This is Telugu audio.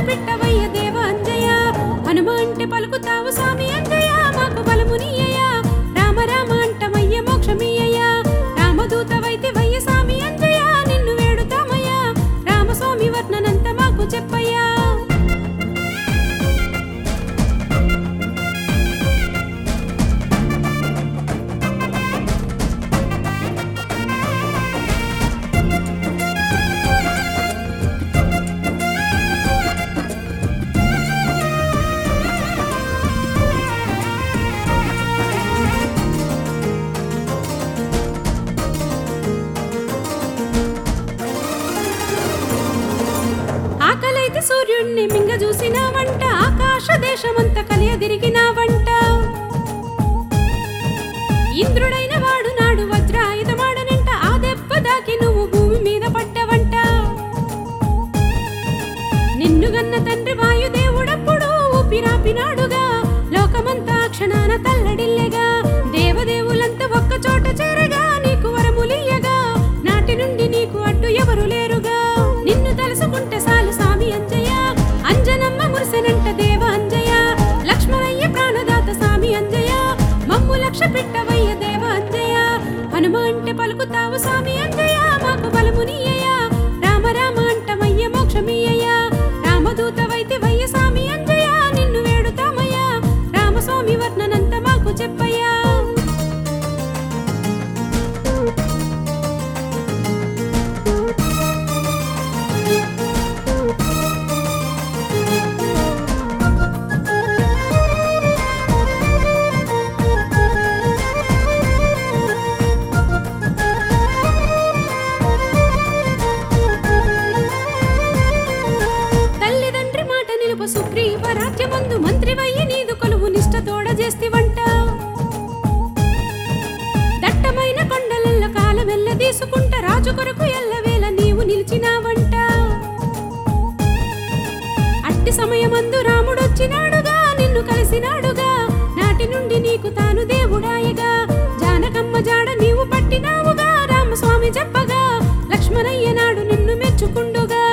పెట్టవయ్య దేవ అంజయ్య హనుమ అంటే పలుకుతావు స్వామి అంజయ్య మాకు బలమునియ్యయ రామ రామ అంటమయ్య మోక్షమియ్యయ రామదూతవైతే వయ్య స్వామి అంజయ్య నిన్ను వేడుతామయ్యా రామస్వామి వర్ణనంత మాకు చెప్పయ్యా ఆకలైతే సూర్యుణ్ణి మింగ చూసినావంట ఆకాశ దేశమంతా కలియదిరిగినావంట ఇంద్రుడైన వాడు నాడు వజ్రాయుధమాడనంట ఆ దెబ్బ దాకి నువ్వు భూమి మీద పడ్డవంట నిన్ను గన్న తండ్రి వాయుదేవుడప్పుడు ఊపిరాపినాడుగా లోకమంతా క్షణాన తల్లడిల్లెగా దేవదేవులంతా ఒక్క చోట చేరగా నీకు వరములియ్యగా నాటి నుండి నీకు అడ్డు ఎవరు లేరుగా నిన్ను తలుసుకుంటే సాలు స్వామి అంజయ్య అంజనమ్మ మురిసెనంట దేవ అంజయ్య లక్ష్మణయ్య ప్రాణదాత స్వామి అంజయ్య మమ్ము లక్ష పెట్టవయ్య దేవ అంజయ్య హనుమ అంటే పలుకుతావు స్వామి అంజయ్య మాకు బలమునియ్యయ రామ రామ అంటమయ్య మోక్షమియ్యయ రామదూతవైతే వయ్య స్వామి అంజయ్య నిన్ను వేడుతామయ్యా రామస్వామి వర్ణనంత మాకు చెప్పయ్యా తల్లిదండ్రి మాట నిలుపు సుగ్రీవ రాజ్యమందు మంత్రివయ్యి నీదు కొలువు నిష్ట తోడ చేస్తివంట దట్టమైన కొండలల్లో కాలమెల్ల తీసుకుంట రాజు కొరకు ఎల్లవేళ నీవు నిలిచినావంట అట్టి సమయమందు రాముడొచ్చినాడుగా నిన్ను కలిసినాడుగా నాటి నుండి నీకు తాను దేవుడాయగా జానకమ్మ జాడ నీవు పట్టినావుగా రామస్వామి చెప్పగా లక్ష్మణయ్య నాడు నిన్ను మెచ్చుకుండుగా